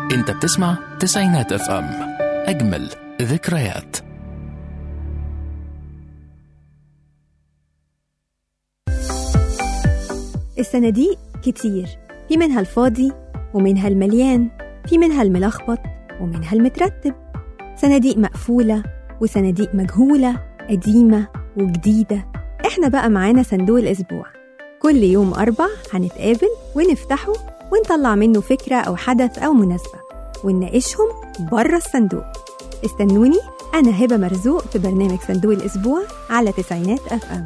انت بتسمع تسعينات اف ام اجمل ذكريات الصناديق كتير في منها الفاضي ومنها المليان في منها الملخبط ومنها المترتب صناديق مقفولة وصناديق مجهولة قديمة وجديدة احنا بقى معانا صندوق الأسبوع كل يوم أربع هنتقابل ونفتحه ونطلع منه فكرة أو حدث أو مناسبة ونناقشهم بره الصندوق استنوني أنا هبة مرزوق في برنامج صندوق الأسبوع على تسعينات أف أم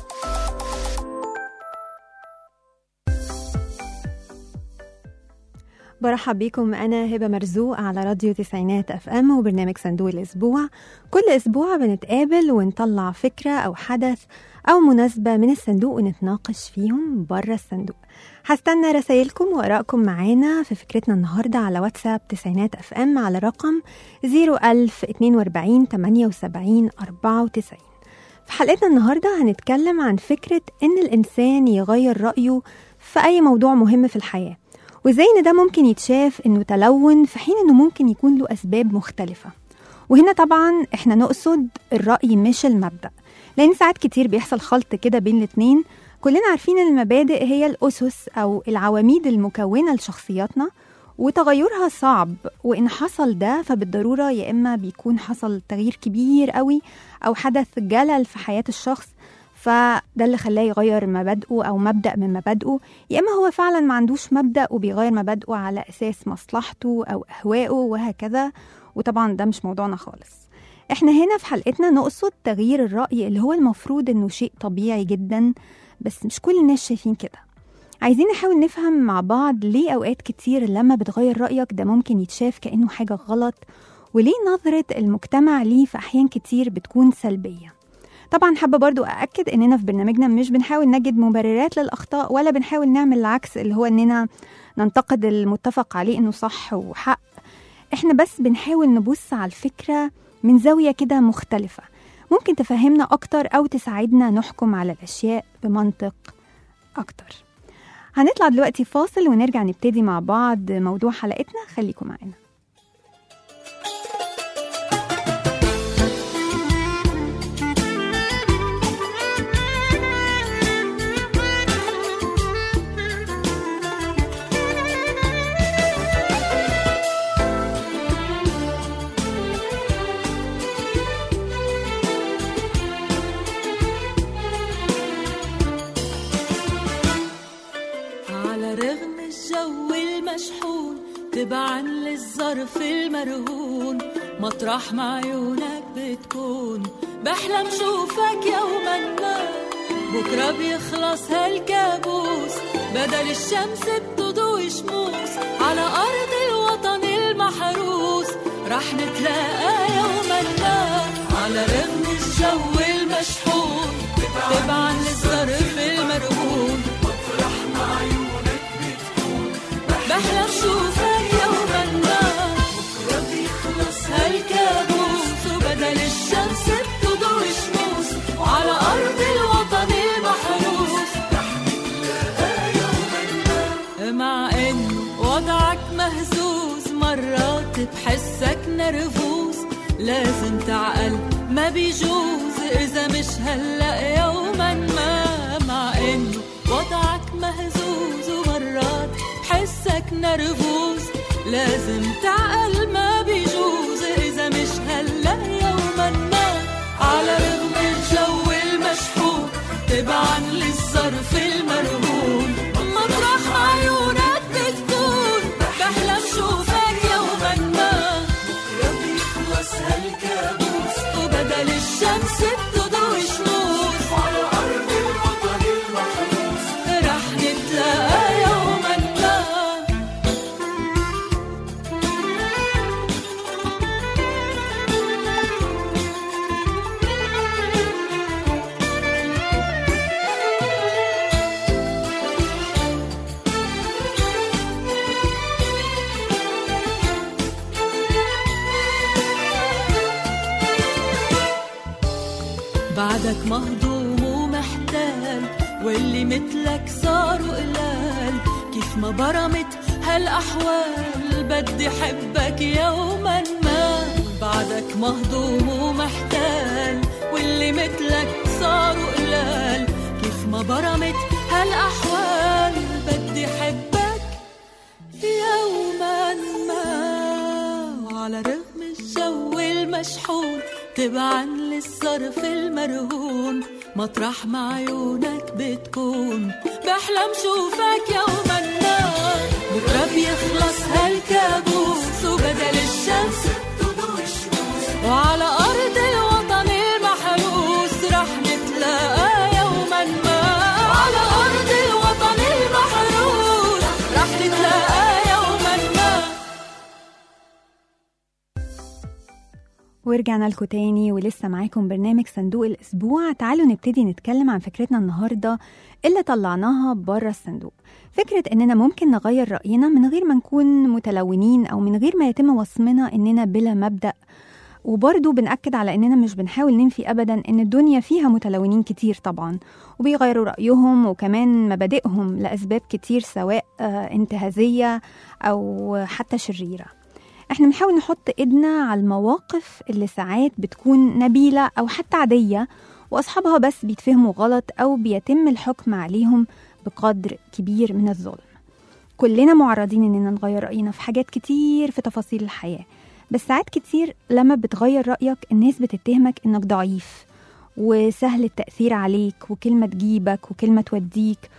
برحب بيكم أنا هبة مرزوق على راديو تسعينات أف أم وبرنامج صندوق الأسبوع كل أسبوع بنتقابل ونطلع فكرة أو حدث أو مناسبة من الصندوق ونتناقش فيهم بره الصندوق هستنى رسايلكم وآرائكم معانا في فكرتنا النهاردة على واتساب تسعينات أف أم على رقم 01042 78 94 في حلقتنا النهاردة هنتكلم عن فكرة إن الإنسان يغير رأيه في أي موضوع مهم في الحياة وازاي ان ده ممكن يتشاف انه تلون في حين انه ممكن يكون له اسباب مختلفه وهنا طبعا احنا نقصد الراي مش المبدا لان ساعات كتير بيحصل خلط كده بين الاتنين كلنا عارفين ان المبادئ هي الاسس او العواميد المكونه لشخصياتنا وتغيرها صعب وان حصل ده فبالضروره يا اما بيكون حصل تغيير كبير قوي او حدث جلل في حياه الشخص فده اللي خلاه يغير مبادئه او مبدا من مبادئه يا اما هو فعلا ما عندوش مبدا وبيغير مبادئه على اساس مصلحته او اهوائه وهكذا وطبعا ده مش موضوعنا خالص احنا هنا في حلقتنا نقصد تغيير الراي اللي هو المفروض انه شيء طبيعي جدا بس مش كل الناس شايفين كده عايزين نحاول نفهم مع بعض ليه اوقات كتير لما بتغير رايك ده ممكن يتشاف كانه حاجه غلط وليه نظره المجتمع ليه في احيان كتير بتكون سلبيه طبعا حابه برضو ااكد اننا في برنامجنا مش بنحاول نجد مبررات للاخطاء ولا بنحاول نعمل العكس اللي هو اننا ننتقد المتفق عليه انه صح وحق احنا بس بنحاول نبص على الفكره من زاويه كده مختلفه ممكن تفهمنا اكتر او تساعدنا نحكم على الاشياء بمنطق اكتر هنطلع دلوقتي فاصل ونرجع نبتدي مع بعض موضوع حلقتنا خليكم معانا على رغم الجو المشحون تبعا للظرف المرهون مطرح ما عيونك بتكون بحلم شوفك يوما ما بكرة بيخلص هالكابوس بدل الشمس بتضوي شموس على أرض الوطن المحروس رح نتلاقى يوما ما على رغم الجو المشحون تبعا للظرف المرهون بحلم شوفك يوما ما بكرة بيخلص هالكابوس وبدل الشمس بتضوي شموس على أرض الوطن المحروس مع إنه وضعك مهزوز مرات بحسك نرفوز لازم تعقل ما بيجوز إذا مش هلأ يوما ما مع إنه وضعك مهزوز ومرات بحسك نرفوز لازم تعقل ما بيجوز إذا مش هلأ يوما ما على رغم الجو المشحون تبعا للظرف المرهون مطرح ما عيونك بتكون بحلم شوفك يوما ما بكرة بيخلص هالكابوس وبدل الشمس بتضوي شموس على أرض الوطن المحروس رح نتلاقى يوما ما بعدك مهضوم ومحتال واللي مثلك صاروا قلال كيف ما برمت هالأحوال أحوال بدي حبك يوما ما بعدك مهضوم ومحتال واللي مثلك صاروا قلال كيف ما برمت هالأحوال بدي حبك يوما ما وعلى رغم الجو المشحون تبعا للصرف المرهون مطرح ما عيونك بتكون بحلم شوفك يوما ما بكره بيخلص هالكابوس وبدل الشمس وعلى أرض الوطن المحروس رح نتلاقى يوما ما وعلى أرض الوطن المحروس رح نتلاقى يوما ما ورجعنا لكم تاني ولسه معاكم برنامج صندوق الأسبوع تعالوا نبتدي نتكلم عن فكرتنا النهاردة اللي طلعناها بره الصندوق فكرة إننا ممكن نغير رأينا من غير ما نكون متلونين أو من غير ما يتم وصمنا إننا بلا مبدأ وبرضه بنأكد على إننا مش بنحاول ننفي أبدا إن الدنيا فيها متلونين كتير طبعا وبيغيروا رأيهم وكمان مبادئهم لأسباب كتير سواء آه، انتهازية أو حتى شريرة احنا بنحاول نحط ايدنا على المواقف اللي ساعات بتكون نبيلة أو حتى عادية وأصحابها بس بيتفهموا غلط أو بيتم الحكم عليهم بقدر كبير من الظلم كلنا معرضين إننا نغير رأينا في حاجات كتير في تفاصيل الحياة بس ساعات كتير لما بتغير رأيك الناس بتتهمك إنك ضعيف وسهل التأثير عليك وكلمة تجيبك وكلمة توديك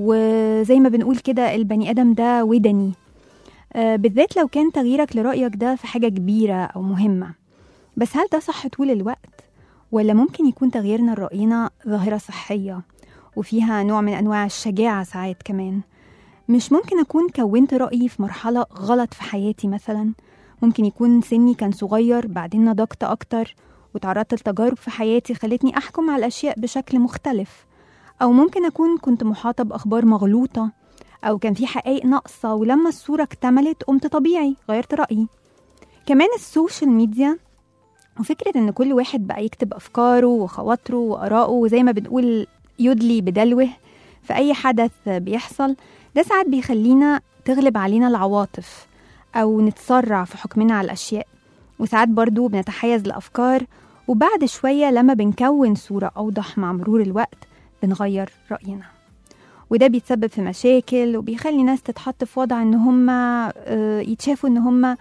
وزي ما بنقول كده البني آدم ده ودني آه، بالذات لو كان تغييرك لرأيك ده في حاجة كبيرة أو مهمة بس هل ده صح طول الوقت؟ ولا ممكن يكون تغييرنا لرأينا ظاهرة صحية وفيها نوع من أنواع الشجاعة ساعات كمان مش ممكن أكون كونت رأيي في مرحلة غلط في حياتي مثلا ممكن يكون سني كان صغير بعدين نضجت أكتر وتعرضت لتجارب في حياتي خلتني أحكم على الأشياء بشكل مختلف أو ممكن أكون كنت محاطة بأخبار مغلوطة أو كان في حقائق ناقصة ولما الصورة اكتملت قمت طبيعي غيرت رأيي كمان السوشيال ميديا وفكرة إن كل واحد بقى يكتب أفكاره وخواطره وآراءه وزي ما بنقول يدلي بدلوه في أي حدث بيحصل ده ساعات بيخلينا تغلب علينا العواطف أو نتسرع في حكمنا على الأشياء وساعات برضو بنتحيز لأفكار وبعد شوية لما بنكون صورة أوضح مع مرور الوقت بنغير رأينا وده بيتسبب في مشاكل وبيخلي ناس تتحط في وضع ان هم آه، يتشافوا ان هم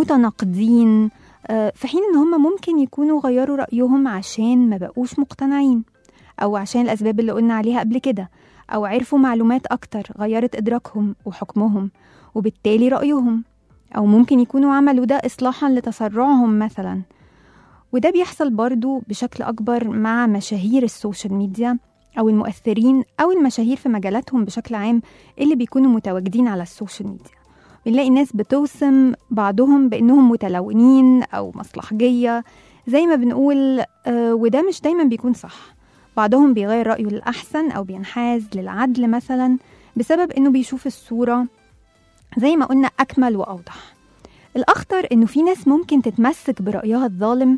متناقضين آه، في حين ان هم ممكن يكونوا غيروا رأيهم عشان ما بقوش مقتنعين او عشان الاسباب اللي قلنا عليها قبل كده او عرفوا معلومات اكتر غيرت ادراكهم وحكمهم وبالتالي رأيهم او ممكن يكونوا عملوا ده اصلاحا لتسرعهم مثلا وده بيحصل برضو بشكل اكبر مع مشاهير السوشيال ميديا أو المؤثرين أو المشاهير في مجالاتهم بشكل عام اللي بيكونوا متواجدين على السوشيال ميديا بنلاقي ناس بتوسم بعضهم بأنهم متلونين أو مصلحجية زي ما بنقول آه وده مش دايما بيكون صح بعضهم بيغير رأيه للأحسن أو بينحاز للعدل مثلا بسبب أنه بيشوف الصورة زي ما قلنا أكمل وأوضح الأخطر أنه في ناس ممكن تتمسك برأيها الظالم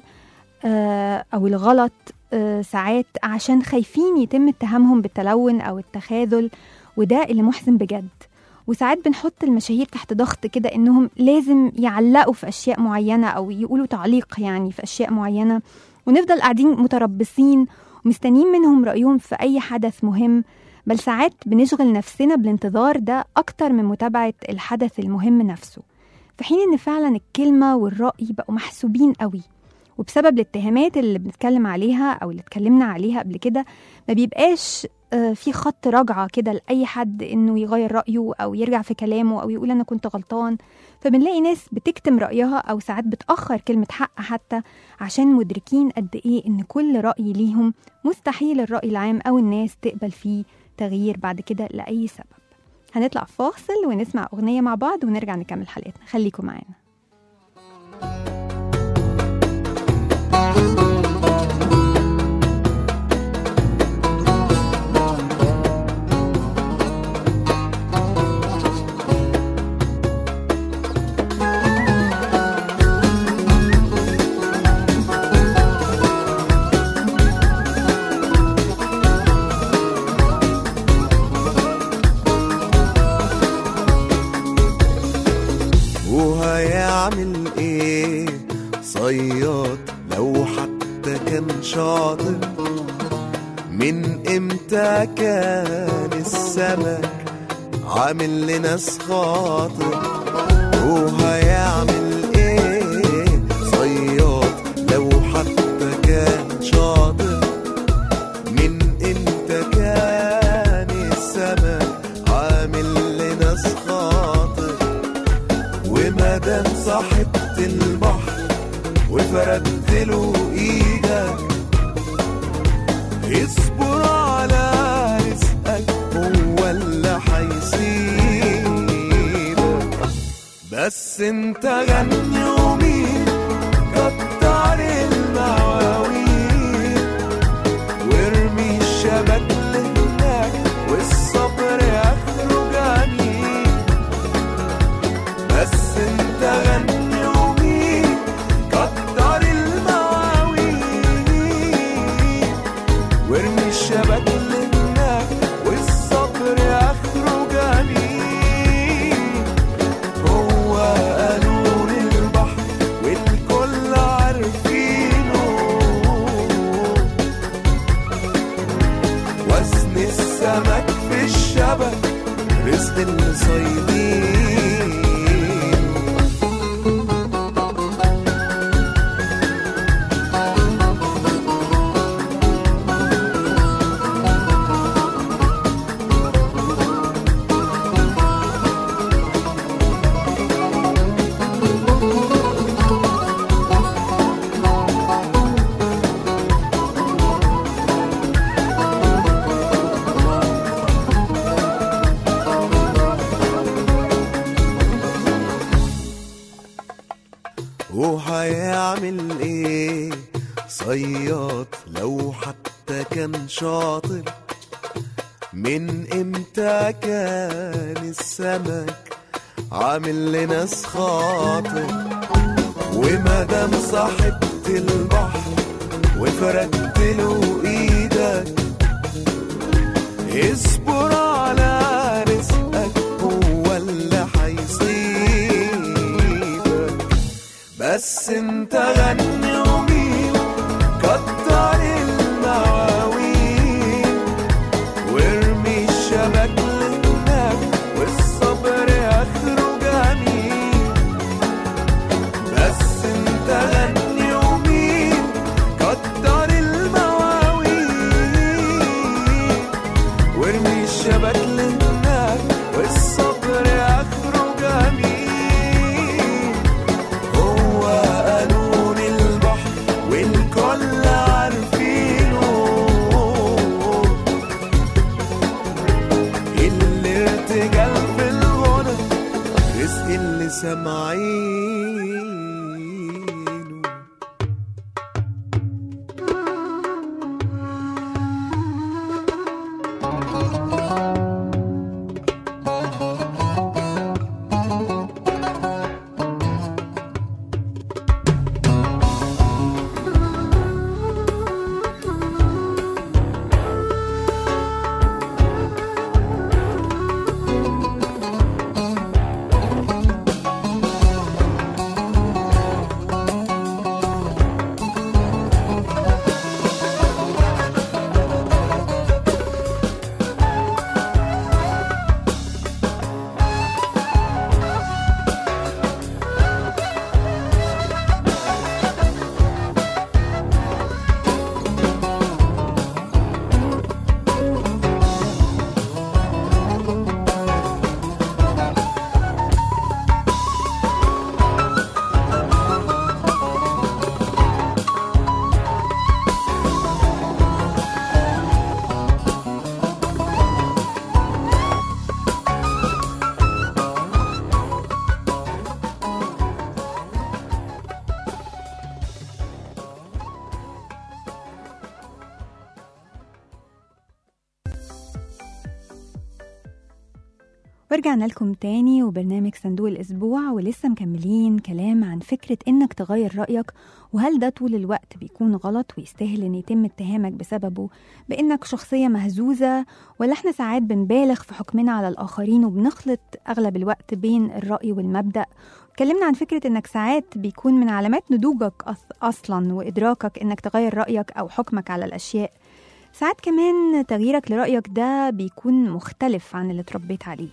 آه أو الغلط آه، ساعات عشان خايفين يتم اتهامهم بالتلون أو التخاذل وده اللي محزن بجد وساعات بنحط المشاهير تحت ضغط كده إنهم لازم يعلقوا في أشياء معينة أو يقولوا تعليق يعني في أشياء معينة ونفضل قاعدين متربصين ومستنيين منهم رأيهم في أي حدث مهم بل ساعات بنشغل نفسنا بالانتظار ده أكتر من متابعة الحدث المهم نفسه في حين إن فعلا الكلمة والرأي بقوا محسوبين قوي وبسبب الاتهامات اللي بنتكلم عليها او اللي اتكلمنا عليها قبل كده ما بيبقاش آه، في خط رجعه كده لاي حد انه يغير رايه او يرجع في كلامه او يقول انا كنت غلطان فبنلاقي ناس بتكتم رايها او ساعات بتاخر كلمه حق حتى عشان مدركين قد ايه ان كل راي ليهم مستحيل الراي العام او الناس تقبل فيه تغيير بعد كده لاي سبب هنطلع فاصل ونسمع اغنيه مع بعض ونرجع نكمل حلقتنا خليكم معانا هيعمل ايه صياد لو حتى كان شاطر من امتى كان السمك عامل لناس خاطر وهيعمل ايه صياد لو حتى كان شاطر من امتى كان السمك عامل لناس خاطر ومادام صاحبت البحر وفردت له ايدك اصبر على رزقك هو اللي هيسيبك بس انت غني ومين كتر المواويل وارمي الشبك لهناك والصبر اخره جميل بس انت غني ومين كتر المواويل وارمي الشبك لهناك والصبر اخره جميل هو قانون البحر والكل عارفينه وزن السمك في الشبك رزق الصيادين وهيعمل ايه صياد لو حتى كان شاطر من امتى كان السمك عامل لناس خاطر ومادام صاحبت البحر وفردت له ايدك اصبر على رزقك هو اللي هيصيبك بس انت غني ومين كتر المواويل وارمي الشبك لهناك والصبر اخره جميل بس انت غني ومين كتر المواويل وارمي الشبك لهناك والصبر اخره جميل هو قانون البحر والكل عارفينه الارتجال في الغنى رزق اللي سامعينه ورجعنا لكم تاني وبرنامج صندوق الأسبوع ولسه مكملين كلام عن فكرة إنك تغير رأيك وهل ده طول الوقت بيكون غلط ويستاهل إن يتم اتهامك بسببه بإنك شخصية مهزوزة ولا إحنا ساعات بنبالغ في حكمنا على الآخرين وبنخلط أغلب الوقت بين الرأي والمبدأ اتكلمنا عن فكرة إنك ساعات بيكون من علامات نضوجك أص- أصلا وإدراكك إنك تغير رأيك أو حكمك على الأشياء ساعات كمان تغييرك لرأيك ده بيكون مختلف عن اللي اتربيت عليه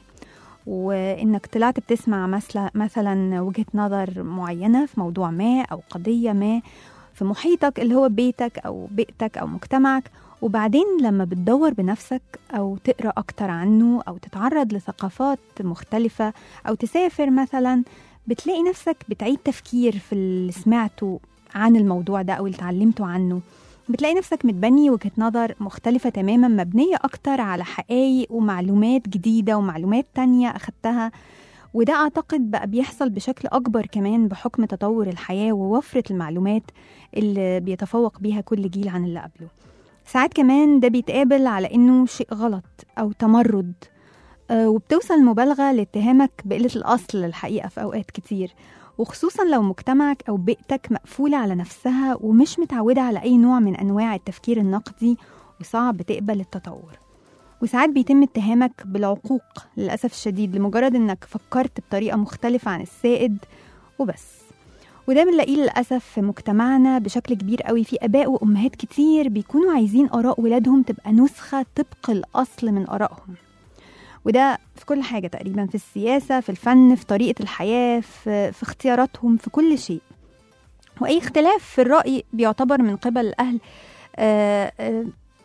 وإنك طلعت بتسمع مثلا مثلا وجهة نظر معينة في موضوع ما أو قضية ما في محيطك اللي هو بيتك أو بيئتك أو مجتمعك وبعدين لما بتدور بنفسك أو تقرأ أكتر عنه أو تتعرض لثقافات مختلفة أو تسافر مثلا بتلاقي نفسك بتعيد تفكير في اللي سمعته عن الموضوع ده أو اللي اتعلمته عنه بتلاقي نفسك متبني وجهة نظر مختلفة تماما مبنية أكتر على حقائق ومعلومات جديدة ومعلومات تانية أخدتها وده أعتقد بقى بيحصل بشكل أكبر كمان بحكم تطور الحياة ووفرة المعلومات اللي بيتفوق بيها كل جيل عن اللي قبله ساعات كمان ده بيتقابل على إنه شيء غلط أو تمرد آه، وبتوصل المبالغة لاتهامك بقلة الأصل الحقيقة في أوقات كتير وخصوصا لو مجتمعك أو بيئتك مقفولة على نفسها ومش متعودة على أي نوع من أنواع التفكير النقدي وصعب تقبل التطور وساعات بيتم اتهامك بالعقوق للأسف الشديد لمجرد إنك فكرت بطريقة مختلفة عن السائد وبس وده بنلاقيه للأسف في مجتمعنا بشكل كبير قوي في آباء وأمهات كتير بيكونوا عايزين آراء ولادهم تبقى نسخة طبق الأصل من آرائهم وده في كل حاجة تقريبا في السياسة في الفن في طريقة الحياة في, في اختياراتهم في كل شيء وأي اختلاف في الرأي بيعتبر من قبل الأهل آه، آه،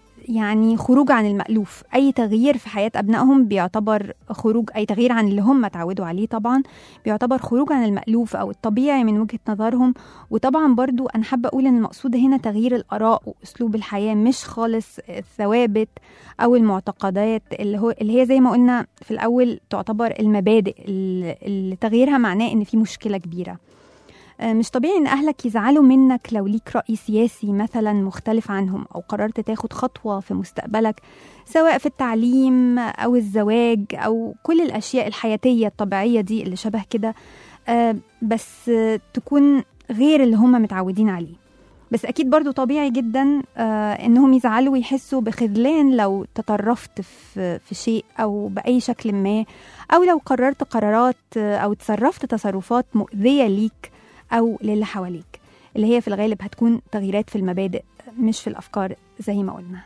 يعني خروج عن المألوف أي تغيير في حياة أبنائهم بيعتبر خروج أي تغيير عن اللي هم اتعودوا عليه طبعا بيعتبر خروج عن المألوف أو الطبيعي من وجهة نظرهم وطبعا برضو أنا حابة أقول إن المقصود هنا تغيير الآراء وأسلوب الحياة مش خالص الثوابت أو المعتقدات اللي هو اللي هي زي ما قلنا في الأول تعتبر المبادئ اللي اللي تغييرها معناه إن في مشكلة كبيرة آه، مش طبيعي ان اهلك يزعلوا منك لو ليك رأي سياسي مثلا مختلف عنهم او قررت تاخد خطوة في مستقبلك سواء في التعليم او الزواج او كل الاشياء الحياتية الطبيعية دي اللي شبه كده آه، بس آه، تكون غير اللي هم متعودين عليه بس اكيد برضو طبيعي جدا آه، انهم يزعلوا ويحسوا بخذلان لو تطرفت في في شيء او باي شكل ما او لو قررت قرارات آه، او تصرفت تصرفات مؤذية ليك أو للي حواليك اللي هي في الغالب هتكون تغييرات في المبادئ مش في الأفكار زي ما قلنا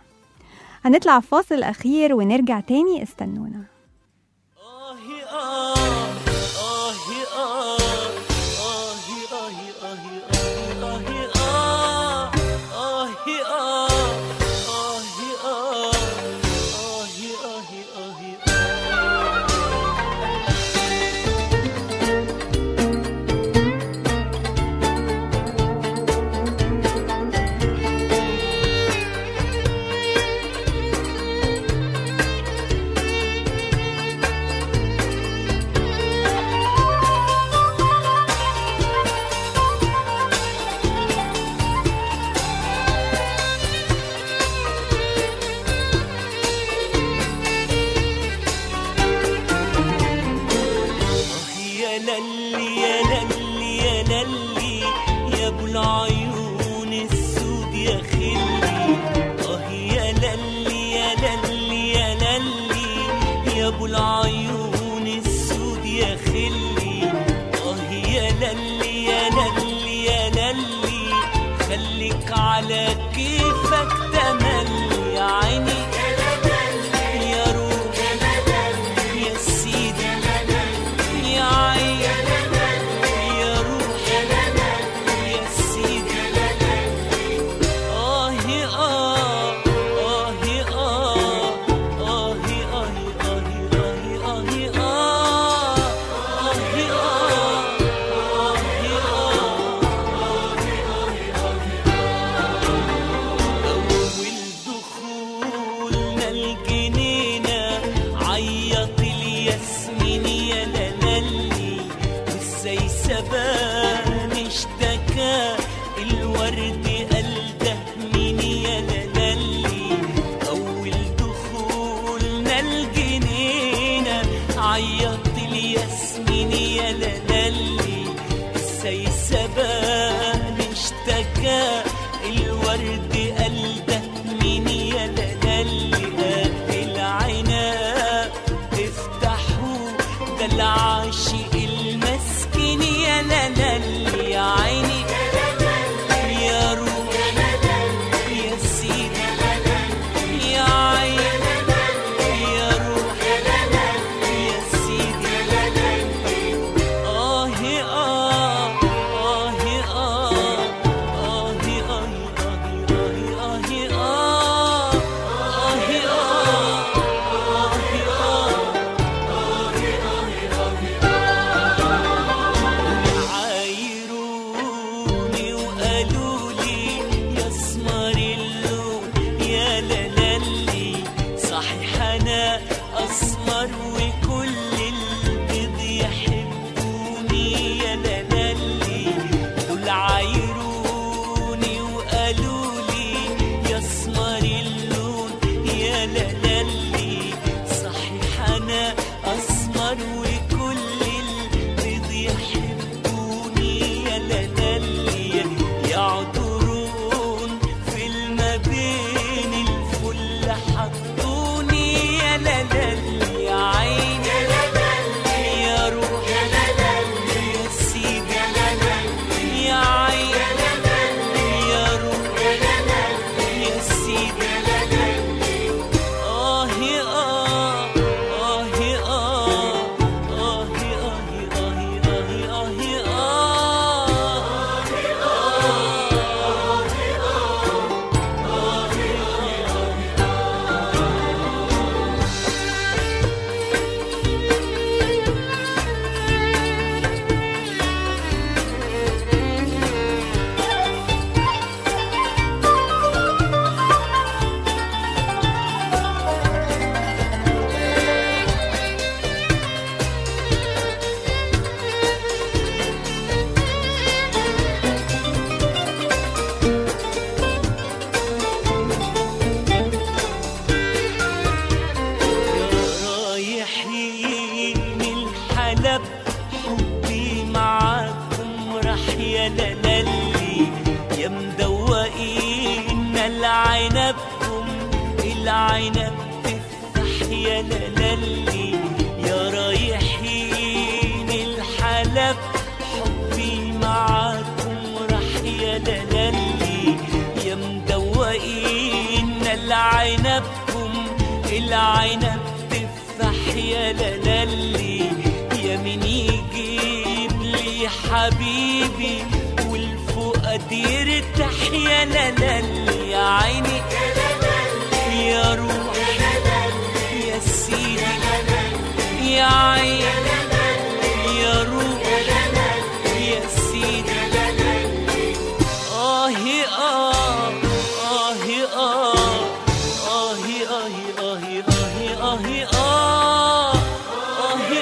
هنطلع فاصل أخير ونرجع تاني استنونا آهی آه آهی آه آهی آهی آهی آهی آه آهی آه آهی آه آهی آهی آهی ده العاشق المسكين يا لالي يا عيني يا روح يا سيدي يا عيني يا روح يا سيدي آه آه آه آه آه آه آه آه عايروني وقالوا لي يا اسمر اللون يا لالي صحيح انا اسمر وكل البيض يحبوني يا لالي دول عايروني وقالوا لي يا اسمر اللون يا لالي صحيح انا اسمر وكل البيض يحبوني يا لالي يعطرون في الما بين الفل حطوني يا لالي يا عيني يا روح يا سيدي يا عيني يا روح يا سيدي آه آه آه آه آه آه آه آه رايحين الحلب حبي معاكم راح يا لالي يا مدوقين العنبكم العنب تفتح يا لالي يا رايحين الحلب حبي معاكم راح يا لالي يا مدوقين العنبكم العنب تفاح يا لالي يا مين يجيب لي حبيبي والفؤاد يرتاح يا لالي يا عيني يا روح يا سيدي يا عيني يا روح يا سيدي آه آه آه آه آه آه آه آه آه آه آه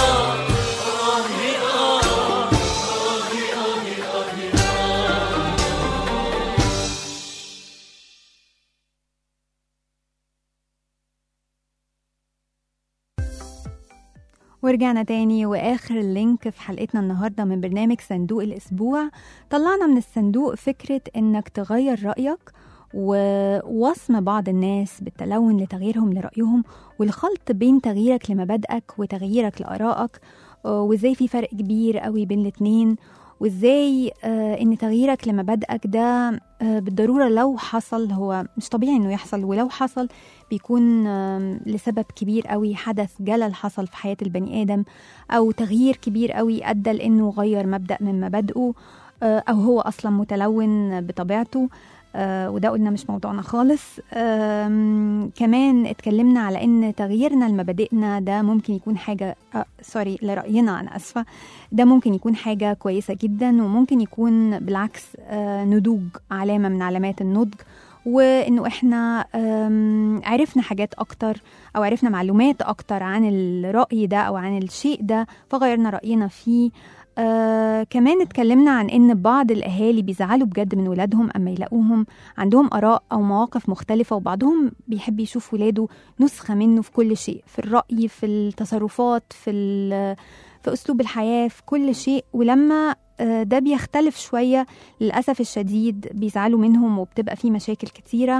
ورجعنا تاني واخر لينك في حلقتنا النهارده من برنامج صندوق الاسبوع طلعنا من الصندوق فكره انك تغير رايك ووصم بعض الناس بالتلون لتغييرهم لرايهم والخلط بين تغييرك لمبادئك وتغييرك لارائك آه، وازاي في فرق كبير قوي بين الاتنين وازاي آه، ان تغييرك لمبادئك ده آه، بالضروره لو حصل هو مش طبيعي انه يحصل ولو حصل بيكون آم، لسبب كبير قوي حدث جلل حصل في حياه البني ادم او تغيير كبير قوي ادى لانه غير مبدا من مبادئه آه، او هو اصلا متلون بطبيعته آه، وده قلنا مش موضوعنا خالص آم، كمان اتكلمنا على ان تغييرنا لمبادئنا ده ممكن يكون حاجه آه سوري لراينا انا اسفه ده ممكن يكون حاجه كويسه جدا وممكن يكون بالعكس آه، نضوج علامه من علامات النضج وانه احنا آم، عرفنا حاجات اكتر او عرفنا معلومات اكتر عن الراي ده او عن الشيء ده فغيرنا راينا فيه آه كمان اتكلمنا عن ان بعض الاهالي بيزعلوا بجد من ولادهم اما يلاقوهم عندهم اراء او مواقف مختلفه وبعضهم بيحب يشوف ولاده نسخه منه في كل شيء في الراي في التصرفات في ال- في اسلوب الحياه في كل شيء ولما آه، ده بيختلف شويه للاسف الشديد بيزعلوا منهم وبتبقى في مشاكل كتيره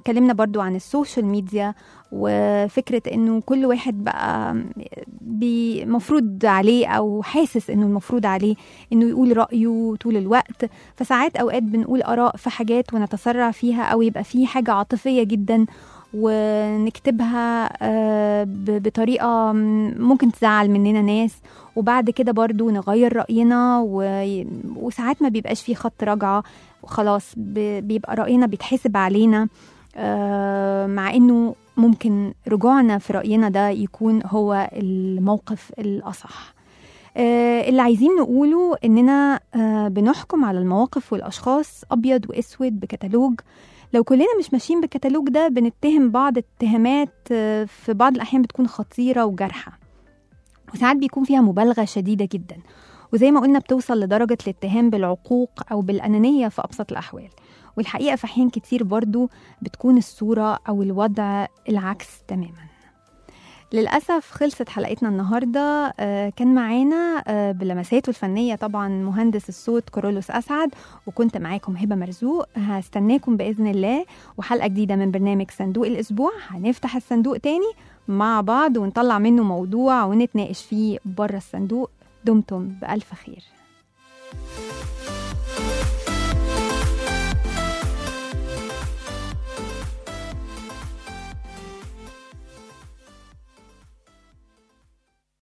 اتكلمنا برضو عن السوشيال ميديا وفكرة انه كل واحد بقى بي- مفروض عليه او حاسس انه المفروض عليه انه يقول رأيه طول الوقت فساعات اوقات بنقول اراء في حاجات ونتسرع فيها او يبقى في حاجة عاطفية جدا ونكتبها آه، ب- بطريقة ممكن تزعل مننا ناس وبعد كده برضو نغير رأينا و- وساعات ما بيبقاش فيه خط رجعة وخلاص ب- بيبقى رأينا بيتحسب علينا آه، مع انه ممكن رجوعنا في رأينا ده يكون هو الموقف الأصح آه، اللي عايزين نقوله إننا آه، بنحكم على المواقف والأشخاص أبيض وأسود بكتالوج لو كلنا مش ماشيين بالكتالوج ده بنتهم بعض اتهامات آه، في بعض الأحيان بتكون خطيرة وجارحة وساعات بيكون فيها مبالغة شديدة جدا وزي ما قلنا بتوصل لدرجة الاتهام بالعقوق أو بالأنانية في أبسط الأحوال والحقيقة في أحيان كتير برضو بتكون الصورة أو الوضع العكس تماما للأسف خلصت حلقتنا النهاردة آه، كان معانا آه، بلمساته الفنية طبعا مهندس الصوت كورولوس أسعد وكنت معاكم هبة مرزوق هستناكم بإذن الله وحلقة جديدة من برنامج صندوق الأسبوع هنفتح الصندوق تاني مع بعض ونطلع منه موضوع ونتناقش فيه بره الصندوق دمتم بألف خير